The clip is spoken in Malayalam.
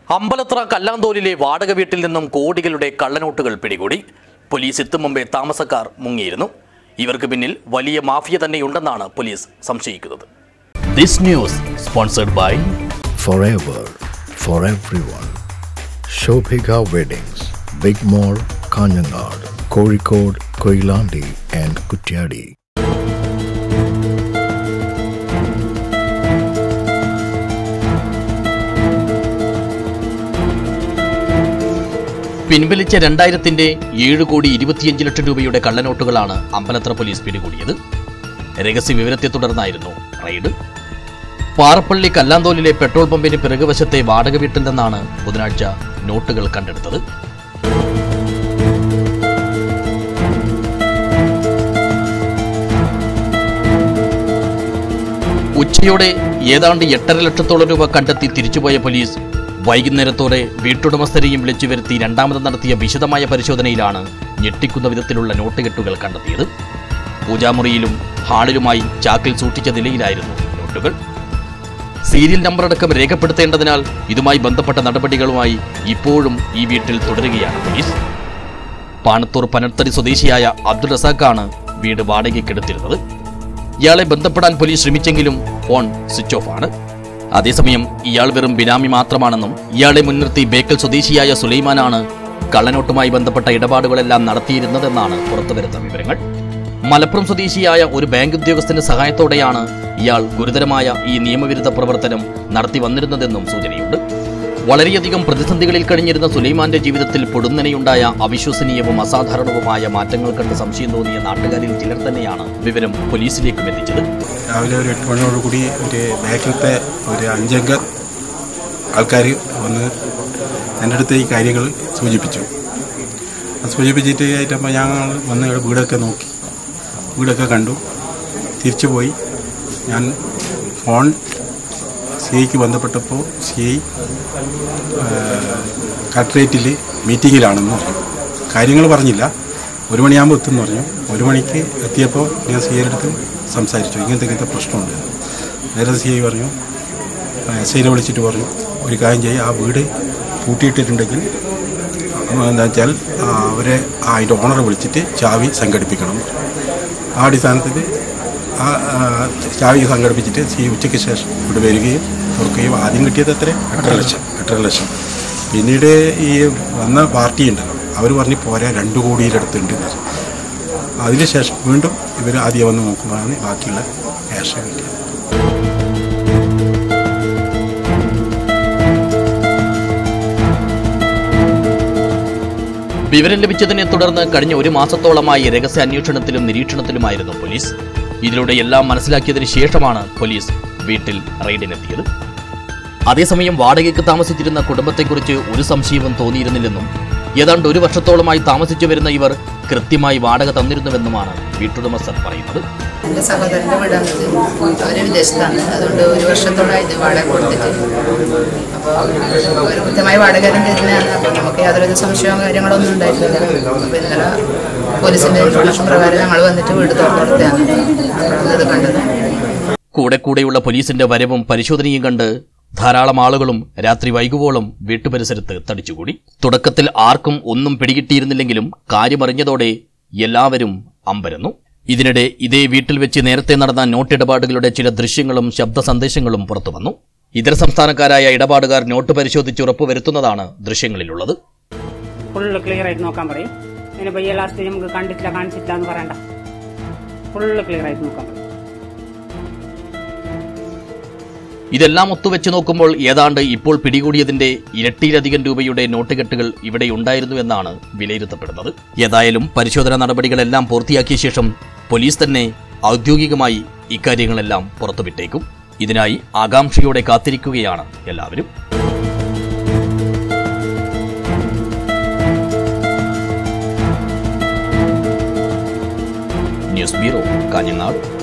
അമ്പലത്ര കല്ലാന്തോലിലെ വാടക വീട്ടിൽ നിന്നും കോടികളുടെ കള്ളനോട്ടുകൾ പിടികൂടി പോലീസ് എത്തും മുമ്പേ താമസക്കാർ മുങ്ങിയിരുന്നു ഇവർക്ക് പിന്നിൽ വലിയ മാഫിയ തന്നെയുണ്ടെന്നാണ് പോലീസ് സംശയിക്കുന്നത് this news sponsored by forever for everyone. Shobhika Weddings, Big Mall, Kanyanad, Kozhikode, Koilandi, and Kutyadi. പിൻവലിച്ച രണ്ടായിരത്തിന്റെ ഏഴ് കോടി ഇരുപത്തിയഞ്ച് ലക്ഷം രൂപയുടെ കള്ളനോട്ടുകളാണ് അമ്പലത്ര പോലീസ് പിടികൂടിയത് രഹസ്യ വിവരത്തെ തുടർന്നായിരുന്നു റെയ്ഡ് പാറപ്പള്ളി കല്ലാന്തോലിലെ പെട്രോൾ പമ്പിന് പിറകുവശത്തെ വാടക വീട്ടിൽ നിന്നാണ് ബുധനാഴ്ച നോട്ടുകൾ കണ്ടെടുത്തത് ഉച്ചയോടെ ഏതാണ്ട് എട്ടര ലക്ഷത്തോളം രൂപ കണ്ടെത്തി തിരിച്ചുപോയ പോലീസ് വൈകുന്നേരത്തോടെ വീട്ടുടമസ്ഥരെയും വിളിച്ചു വരുത്തി രണ്ടാമത് നടത്തിയ വിശദമായ പരിശോധനയിലാണ് ഞെട്ടിക്കുന്ന വിധത്തിലുള്ള നോട്ടുകെട്ടുകൾ കണ്ടെത്തിയത് പൂജാമുറിയിലും ഹാളിലുമായി ചാക്കിൽ സൂക്ഷിച്ച നിലയിലായിരുന്നു നോട്ടുകൾ സീരിയൽ നമ്പർ അടക്കം രേഖപ്പെടുത്തേണ്ടതിനാൽ ഇതുമായി ബന്ധപ്പെട്ട നടപടികളുമായി ഇപ്പോഴും ഈ വീട്ടിൽ തുടരുകയാണ് പോലീസ് പാണത്തൂർ പനത്തടി സ്വദേശിയായ അബ്ദുൾ റസാഖാണ് വീട് വാടകയ്ക്കെടുത്തിരുന്നത് ഇയാളെ ബന്ധപ്പെടാൻ പോലീസ് ശ്രമിച്ചെങ്കിലും ഫോൺ സ്വിച്ച് ഓഫ് ആണ് അതേസമയം ഇയാൾ വെറും ബിനാമി മാത്രമാണെന്നും ഇയാളെ മുൻനിർത്തി ബേക്കൽ സ്വദേശിയായ സുലൈമാനാണ് കള്ളനോട്ടുമായി ബന്ധപ്പെട്ട ഇടപാടുകളെല്ലാം നടത്തിയിരുന്നതെന്നാണ് പുറത്തുവരുന്ന വിവരങ്ങൾ മലപ്പുറം സ്വദേശിയായ ഒരു ബാങ്ക് ഉദ്യോഗസ്ഥന്റെ സഹായത്തോടെയാണ് ഇയാൾ ഗുരുതരമായ ഈ നിയമവിരുദ്ധ പ്രവർത്തനം നടത്തി വന്നിരുന്നതെന്നും സൂചനയുണ്ട് വളരെയധികം പ്രതിസന്ധികളിൽ കഴിഞ്ഞിരുന്ന സുലൈമാന്റെ ജീവിതത്തിൽ പൊടുന്നനെയുണ്ടായ അവിശ്വസനീയവും അസാധാരണവുമായ മാറ്റങ്ങൾ കണ്ട് സംശയം തോന്നിയ നാട്ടുകാരിൽ ചിലർ തന്നെയാണ് വിവരം പോലീസിലേക്കും എത്തിച്ചത് രാവിലെ ഒരു എട്ട് മണിയോട് കൂടി ഒരു ബാക്കിലത്തെ ഒരു അഞ്ചംഗ ആൾക്കാർ വന്ന് എൻ്റെ അടുത്ത് ഈ കാര്യങ്ങൾ സൂചിപ്പിച്ചു അത് സൂചിപ്പിച്ചിട്ട് ആയിട്ടപ്പോൾ ഞങ്ങൾ വന്ന് ഇവിടെ വീടൊക്കെ നോക്കി വീടൊക്കെ കണ്ടു തിരിച്ചു പോയി ഞാൻ ഫോൺ സി ഐക്ക് ബന്ധപ്പെട്ടപ്പോൾ സി ഐ കളക്ട്രേറ്റിൽ മീറ്റിങ്ങിലാണെന്ന് പറഞ്ഞു കാര്യങ്ങൾ പറഞ്ഞില്ല ഒരു മണിയാകുമ്പോൾ എത്തുമെന്ന് പറഞ്ഞു ഒരു മണിക്ക് എത്തിയപ്പോൾ ഞാൻ സി ഐയുടെ അടുത്ത് സംസാരിച്ചു ഇങ്ങനത്തെ ഇങ്ങനത്തെ പ്രശ്നമുണ്ട് നേരെ സി ഐ പറഞ്ഞു എസ് ഐനെ വിളിച്ചിട്ട് പറഞ്ഞു ഒരു കാര്യം ചെയ്യുക ആ വീട് പൂട്ടിയിട്ടിട്ടുണ്ടെങ്കിൽ എന്താ വെച്ചാൽ ആ, അവരെ ആ അതിൻ്റെ ഓണറെ വിളിച്ചിട്ട് ചാവി സംഘടിപ്പിക്കണം ആ അടിസ്ഥാനത്തിൽ ആ ആ, ചാവി സംഘടിപ്പിച്ചിട്ട് സി ഉച്ചയ്ക്ക് ശേഷം ഇവിടെ വരികയും തുറക്കുകയും ആദ്യം കിട്ടിയത് എത്ര എട്ടര ലക്ഷം എട്ടര ലക്ഷം പിന്നീട് ഈ വന്ന പാർട്ടി ഉണ്ടല്ലോ അവർ പറഞ്ഞ് പോരാ രണ്ട് കോടിയുടെ അടുത്തുണ്ട് എന്ന് പറഞ്ഞു. അതിനുശേഷം വീണ്ടും ഇവർ ആദ്യം വന്ന് നോക്കുമ്പോഴാണ് ബാക്കിയുള്ള ക്യാഷ് കിട്ടിയത് വിവരം ലഭിച്ചതിനെ തുടർന്ന് കഴിഞ്ഞ ഒരു മാസത്തോളമായി രഹസ്യ അന്വേഷണത്തിലും നിരീക്ഷണത്തിലുമായിരുന്നു പോലീസ് ഇതിലൂടെ എല്ലാം മനസ്സിലാക്കിയതിനു ശേഷമാണ് പോലീസ് വീട്ടിൽ റെയ്ഡിനെത്തിയത് അതേസമയം വാടകയ്ക്ക് താമസിച്ചിരുന്ന കുടുംബത്തെക്കുറിച്ച് ഒരു സംശയവും തോന്നിയിരുന്നില്ലെന്നും ഏതാണ്ട് ഒരു വർഷത്തോളമായി താമസിച്ചു വരുന്ന ഇവർ കൃത്യമായി വാടക തന്നിരുന്നുവെന്നുമാണ് വീട്ടുടമസ്ഥർ പറയുന്നത് എൻ്റെ സഹോദരൻ്റെ വീടാണ് ഇത് അവർ വിദേശത്താണ് അതുകൊണ്ട് ഒരു വർഷത്തോളമായി ഇത് വാടക കൊടുത്തിട്ട് അപ്പോൾ അവർ കൃത്യമായി വാടക തരുന്നതാണ് അപ്പോൾ നമുക്ക് യാതൊരു സംശയവും കാര്യങ്ങളൊന്നും ഉണ്ടായിട്ടില്ല അപ്പോൾ ഇന്നലെ പോലീസിൻ്റെ ഇൻഫർമേഷൻ പ്രകാരം ഞങ്ങൾ വന്നിട്ട് വീട് തുറന്നെടുത്തതാണ് അപ്പോഴാണ് ഇത് കണ്ടത് കൂടെ കൂടെയുള്ള പോലീസിന്റെ വരവും പരിശോധനയും കണ്ട് ധാരാളം ആളുകളും രാത്രി വൈകുവോളം വീട്ടുപരിസരത്ത് തടിച്ചുകൂടി തുടക്കത്തിൽ ആർക്കും ഒന്നും പിടികിട്ടിയിരുന്നില്ലെങ്കിലും കാര്യമറിഞ്ഞതോടെ എല്ലാവരും അമ്പരന്നു ഇതിനിടെ ഇതേ വീട്ടിൽ വെച്ച് നേരത്തെ നടന്ന നോട്ടിടപാടുകളുടെ ചില ദൃശ്യങ്ങളും ശബ്ദ സന്ദേശങ്ങളും പുറത്തു വന്നു ഇതര സംസ്ഥാനക്കാരായ ഇടപാടുകാർ നോട്ട് പരിശോധിച്ച് ഉറപ്പുവരുത്തുന്നതാണ് ദൃശ്യങ്ങളിലുള്ളത് ഫുള്ള് ക്ലിയർ ആയിട്ട് നോക്കാൻ പറയും പിന്നെ പയ്യെ ലാസ്റ്റ് നമുക്ക് കണ്ടിട്ടില്ല കാണിച്ചിട്ടില്ല എന്ന് പറയണ്ട ഫുള്ള് ക്ലിയർ ആയിട്ട് നോക്കാൻ പറയും ഇതെല്ലാം ഒത്തുവെച്ച് നോക്കുമ്പോൾ ഏതാണ്ട് ഇപ്പോൾ പിടികൂടിയതിന്റെ ഇരട്ടിയിലധികം രൂപയുടെ നോട്ടുകെട്ടുകൾ ഇവിടെ ഉണ്ടായിരുന്നു എന്നാണ് വിലയിരുത്തപ്പെടുന്നത് ഏതായാലും പരിശോധനാ നടപടികളെല്ലാം പൂർത്തിയാക്കിയ ശേഷം പോലീസ് തന്നെ ഔദ്യോഗികമായി ഇക്കാര്യങ്ങളെല്ലാം പുറത്തുവിട്ടേക്കും ഇതിനായി ആകാംക്ഷയോടെ കാത്തിരിക്കുകയാണ് എല്ലാവരും ന്യൂസ് ബ്യൂറോ കാഞ്ഞങ്ങാട്